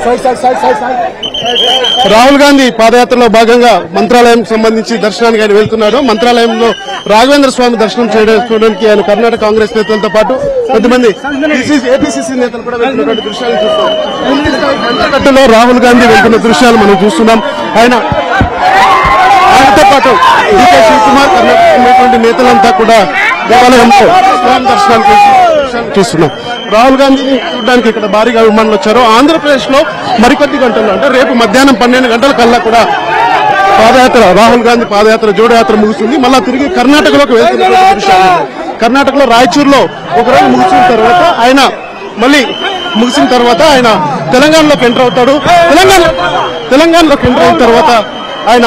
రాహుల్ గాంధీ పాదయాత్రలో భాగంగా మంత్రాలయం సంబంధించి దర్శనానికి ఆయన వెళ్తున్నాడు మంత్రాలయంలో రాఘవేంద్ర స్వామి దర్శనం చేయడానికి ఆయన కర్ణాటక కాంగ్రెస్ నేతలతో పాటు కొంతమంది ఏపీసీసీ నేతలు కూడా వెళ్తున్నటువంటి దృశ్యాలు చూస్తున్నాం పూర్తి స్థాయి గంటగట్టులో రాహుల్ గాంధీ వెళ్తున్న దృశ్యాలు మనం చూస్తున్నాం ఆయన ఆయనతో పాటు డీకే శివకుమార్ కర్ణాటక ఉన్నటువంటి నేతలంతా కూడా దేవాలయంలో స్వామి దర్శనానికి దృశ్యాలు చూస్తున్నాం రాహుల్ గాంధీని చూడడానికి ఇక్కడ భారీగా విమానాలు వచ్చారు ఆంధ్రప్రదేశ్ లో మరికొద్ది గంటల్లో అంటే రేపు మధ్యాహ్నం పన్నెండు గంటల కల్లా కూడా పాదయాత్ర రాహుల్ గాంధీ పాదయాత్ర జోడయాత్ర ముగుస్తుంది మళ్ళా తిరిగి కర్ణాటకలోకి వెళ్తున్నటువంటి దృశ్యాలు కర్ణాటకలో రాయచూరులో ఒక రోజు ముగిసిన తర్వాత ఆయన మళ్ళీ ముగిసిన తర్వాత ఆయన తెలంగాణలోకి ఎంటర్ అవుతాడు తెలంగాణ తెలంగాణలోకి ఎంటర్ అయిన తర్వాత ఆయన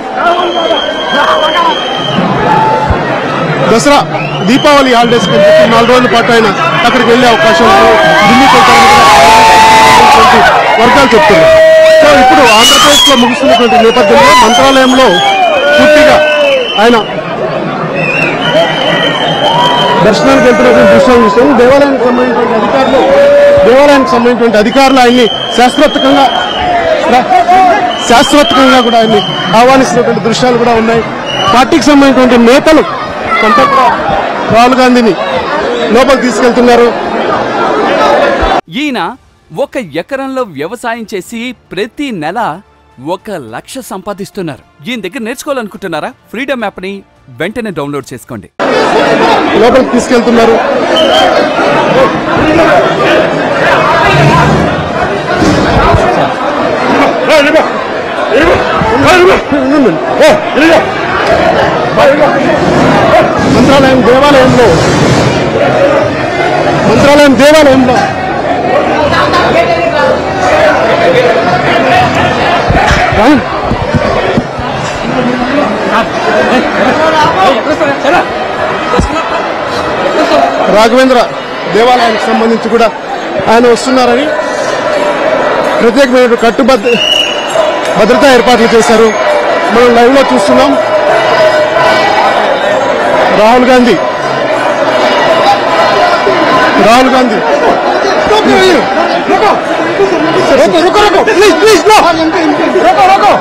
దసరా దీపావళి హాలిడేస్ కి చెప్పి నాలుగు రోజుల పాటు ఆయన అక్కడికి వెళ్లే అవకాశం ఉంది ఢిల్లీకి వెళ్తారని కూడా వర్గాలు చెప్తున్నారు సో ఇప్పుడు ఆంధ్రప్రదేశ్ లో ముగుస్తున్నటువంటి నేపథ్యంలో మంత్రాలయంలో పూర్తిగా ఆయన దర్శనానికి వెళ్తున్నటువంటి దృశ్యం చూస్తాం దేవాలయానికి సంబంధించిన అధికారులు దేవాలయానికి సంబంధించిన అధికారులు ఆయన్ని శాస్త్రోత్కంగా శాస్త్రోత్కంగా కూడా ఆయన్ని ఆహ్వానిస్తున్నటువంటి దృశ్యాలు కూడా ఉన్నాయి పార్టీకి సంబంధించినటువంటి నేతలు అంతా కూడా రాహుల్ గాంధీని లోపలికి తీసుకెళ్తున్నారు ఈయన ఒక ఎకరంలో వ్యవసాయం చేసి ప్రతి నెల ఒక లక్ష సంపాదిస్తున్నారు ఈయన దగ్గర నేర్చుకోవాలనుకుంటున్నారా ఫ్రీడమ్ యాప్ని వెంటనే డౌన్లోడ్ చేసుకోండి లోపలికి తీసుకెళ్తున్నారు మంత్రాలయం దేవాలయంలో మంత్రాలయం దేవాలయంలో రాయన్. రాఘవేంద్ర దేవాలయానికి సంబంధించి కూడా ఆయన వస్తున్నారని ప్రత్యేకమైన కట్టుబద్ద భద్రతా ఏర్పాట్లు చేశారు మనం లైవ్ లో చూస్తున్నాం రాహుల్ గాంధీ రాహుల్ గాంధీ रुको रुको रुको प्लीज प्लीज नो रुको रुको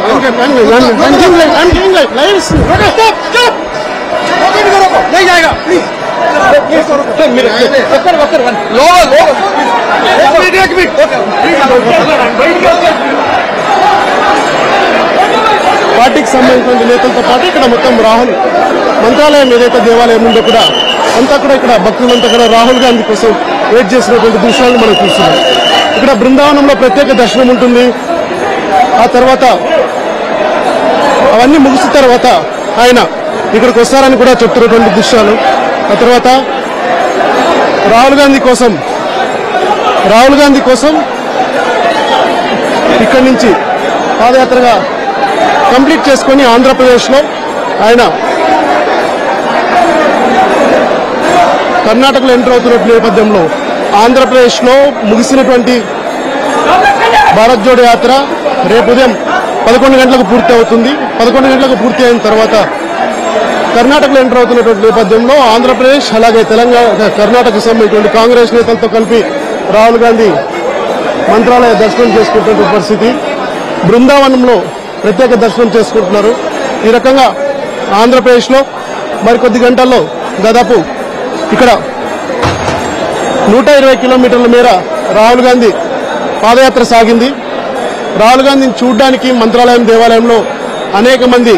लाइव रुको स्टॉप स्टॉप रुको रुको नहीं जाएगा प्लीज प्लीज रुको मेरे वक्कर वक्कर वन लो लो एक मिनट एक मिनट పార్టీకి సంబంధించిన నేతలతో పాటు ఇక్కడ మొత్తం రాహుల్ మంత్రాలయం ఏదైతే దేవాలయం ఉందో కూడా అంతా కూడా ఇక్కడ భక్తులంతా కూడా రాహుల్ గాంధీ కోసం వెయిట్ చేసినటువంటి దృశ్యాలను మనం చూస్తున్నాం ఇక్కడ బృందావనంలో ప్రత్యేక దర్శనం ఉంటుంది ఆ తర్వాత అవన్నీ ముగిసిన తర్వాత ఆయన ఇక్కడికి వస్తారని కూడా చెప్తున్నటువంటి దృశ్యాలు ఆ తర్వాత రాహుల్ గాంధీ కోసం రాహుల్ గాంధీ కోసం ఇక్కడి నుంచి పాదయాత్రగా కంప్లీట్ చేసుకొని ఆంధ్రప్రదేశ్లో ఆయన కర్ణాటకలో ఎంటర్ అవుతున్న నేపథ్యంలో ఆంధ్రప్రదేశ్లో ముగిసినటువంటి భారత్ జోడో యాత్ర రేపు ఉదయం పదకొండు గంటలకు పూర్తి అవుతుంది పదకొండు గంటలకు పూర్తి అయిన తర్వాత కర్ణాటకలో ఎంటర్ అవుతున్నటువంటి నేపథ్యంలో ఆంధ్రప్రదేశ్ అలాగే తెలంగాణ కర్ణాటకకు సంబంధించినటువంటి కాంగ్రెస్ నేతలతో కలిపి రాహుల్ గాంధీ మంత్రాలయ దర్శనం చేసుకుంటున్న పరిస్థితి బృందావనంలో ప్రత్యేక దర్శనం చేసుకుంటున్నారు ఈ రకంగా ఆంధ్రప్రదేశ్లో మరికొద్ది గంటల్లో దాదాపు ఇక్కడ నూట ఇరవై కిలోమీటర్ల మేర రాహుల్ గాంధీ పాదయాత్ర సాగింది రాహుల్ గాంధీని చూడడానికి మంత్రాలయం దేవాలయంలో అనేక మంది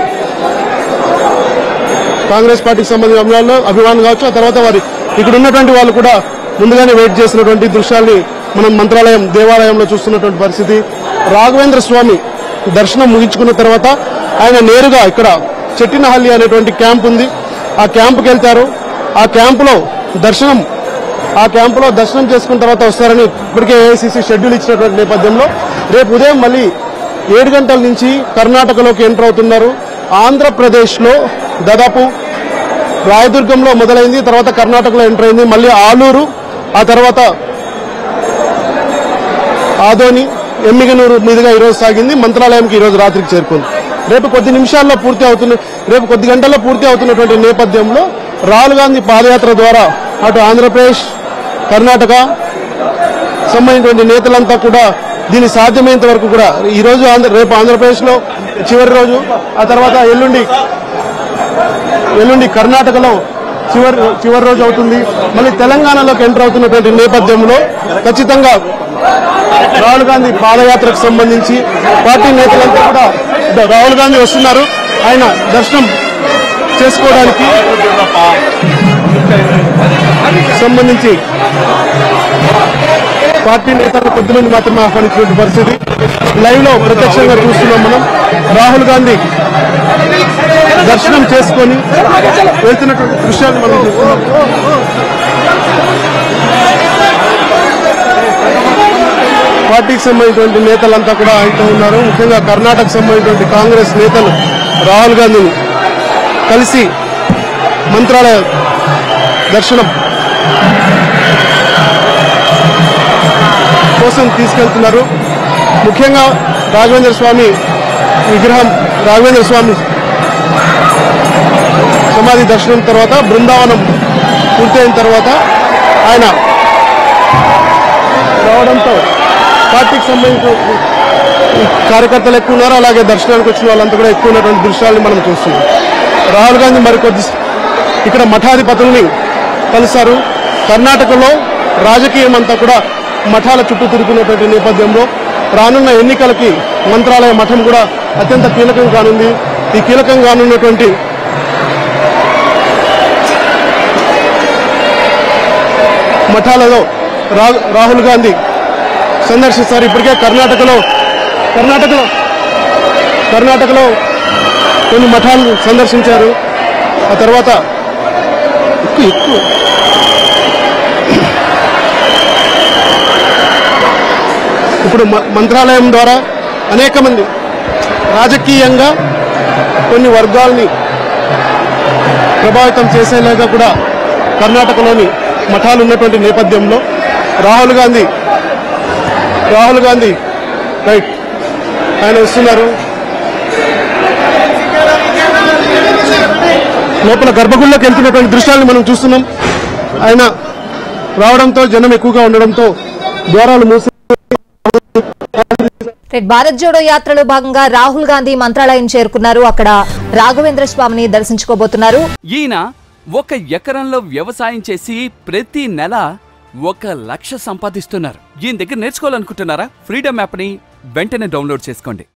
కాంగ్రెస్ పార్టీకి సంబంధించిన అభిమానులు అభిమానులు కావచ్చు ఆ తర్వాత వారి ఇక్కడ ఉన్నటువంటి వాళ్ళు కూడా ముందుగానే వెయిట్ చేసినటువంటి దృశ్యాల్ని మనం మంత్రాలయం దేవాలయంలో చూస్తున్నటువంటి పరిస్థితి రాఘవేంద్ర స్వామి దర్శనం ముగించుకున్న తర్వాత ఆయన నేరుగా ఇక్కడ చెట్టినహల్లి అనేటువంటి క్యాంప్ ఉంది ఆ క్యాంపుకి వెళ్తారు ఆ క్యాంపులో దర్శనం ఆ క్యాంపులో దర్శనం చేసుకున్న తర్వాత వస్తారని ఇప్పటికే ఏఐసీసీ షెడ్యూల్ ఇచ్చినటువంటి నేపథ్యంలో రేపు ఉదయం మళ్ళీ ఏడు గంటల నుంచి కర్ణాటకలోకి ఎంటర్ అవుతున్నారు ఆంధ్రప్రదేశ్లో దాదాపు రాయదుర్గంలో మొదలైంది తర్వాత కర్ణాటకలో ఎంటర్ అయింది మళ్ళీ ఆలూరు ఆ తర్వాత ఆదోని ఎమ్మిగనూరు మీదుగా ఈరోజు సాగింది మంత్రాలయంకి ఈరోజు రాత్రికి చేరుకుంది రేపు కొద్ది నిమిషాల్లో పూర్తి అవుతున్న రేపు కొద్ది గంటల్లో పూర్తి అవుతున్నటువంటి నేపథ్యంలో రాహుల్ గాంధీ పాదయాత్ర ద్వారా అటు ఆంధ్రప్రదేశ్ కర్ణాటక సంబంధించినటువంటి నేతలంతా కూడా దీన్ని సాధ్యమైనంత వరకు కూడా ఈ రోజు ఆంధ్ర రేపు ఆంధ్రప్రదేశ్ లో చివరి రోజు ఆ తర్వాత ఎల్లుండి ఎల్లుండి కర్ణాటకలో చివరి చివరి రోజు అవుతుంది మళ్ళీ తెలంగాణలోకి ఎంటర్ అవుతున్నటువంటి నేపథ్యంలో ఖచ్చితంగా రాహుల్ గాంధీ పాదయాత్రకు సంబంధించి పార్టీ నేతలంతా కూడా ద- రాహుల్ గాంధీ వస్తున్నారు ఆయన దర్శనం చేసుకోవడానికి సంబంధించి పార్టీ నేతలు కొద్దిమంది మాత్రమే ఆహ్వానించినటువంటి పరిస్థితి లైవ్ లో ప్రత్యక్షంగా చూస్తున్నాం మనం రాహుల్ గాంధీ దర్శనం చేసుకొని వెళ్తున్నటువంటి దృశ్యాలు మనం చూస్తున్నాం పార్టీకి సంబంధించినటువంటి నేతలంతా కూడా ఆయనతో ఉన్నారు ముఖ్యంగా కర్ణాటక సంబంధించినటువంటి కాంగ్రెస్ నేతలు రాహుల్ గాంధీని కలిసి మంత్రాలయ దర్శనం కోసం తీసుకెళ్తున్నారు ముఖ్యంగా రాఘవేంద్ర స్వామి విగ్రహం రాఘవేంద్ర స్వామి సమాధి దర్శనం తర్వాత బృందావనం పూర్తయిన తర్వాత ఆయన రావడంతో పార్టీకి సంబంధించిన కార్యకర్తలు ఎక్కువ ఉన్నారు అలాగే దర్శనానికి వచ్చిన వాళ్ళంతా కూడా ఎక్కువ ఉన్నటువంటి దృశ్యాలను మనం చూస్తున్నాం రాహుల్ గాంధీ మరికొద్ది ఇక్కడ మఠాధిపతుల్ని కలిశారు కర్ణాటకలో రాజకీయం అంతా కూడా మఠాల చుట్టూ తిరుగుతున్నటువంటి నేపథ్యంలో రానున్న ఎన్నికలకి మంత్రాలయ మఠం కూడా అత్యంత కీలకం కానుంది ఈ కీలకం కానున్నటువంటి మఠాలలో రా- రాహుల్ గాంధీ సందర్శిస్తారు ఇప్పటికే కర్ణాటకలో కర్ణాటకలో కర్ణాటకలో కొన్ని మఠాలు సందర్శించారు ఆ తర్వాత ఎక్కువ ఎక్కువ ఇప్పుడు మ- మంత్రాలయం ద్వారా అనేక మంది రాజకీయంగా కొన్ని వర్గాల్ని ప్రభావితం చేసేలాగా కూడా కర్ణాటకలోని మఠాలు ఉన్నటువంటి నేపథ్యంలో రాహుల్ గాంధీ రాహుల్ గాంధీ రైట్ ఆయన వస్తున్నారు లోపల గర్భగుడిలోకి వెళ్తున్నటువంటి దృశ్యాలను మనం చూస్తున్నాం ఆయన రావడంతో జనం ఎక్కువగా ఉండడంతో ద్వారాలు మూసి రైట్ భారత్ జోడో యాత్రలో భాగంగా రాహుల్ గాంధీ మంత్రాలయం చేరుకున్నారు అక్కడ రాఘవేంద్ర స్వామిని దర్శించుకోబోతున్నారు ఈయన ఒక ఎకరంలో వ్యవసాయం చేసి ప్రతి నెల ఒక లక్ష సంపాదిస్తున్నారు ఈయన దగ్గర నేర్చుకోవాలనుకుంటున్నారా ఫ్రీడమ్ యాప్ని వెంటనే డౌన్లోడ్ చేసుకోండి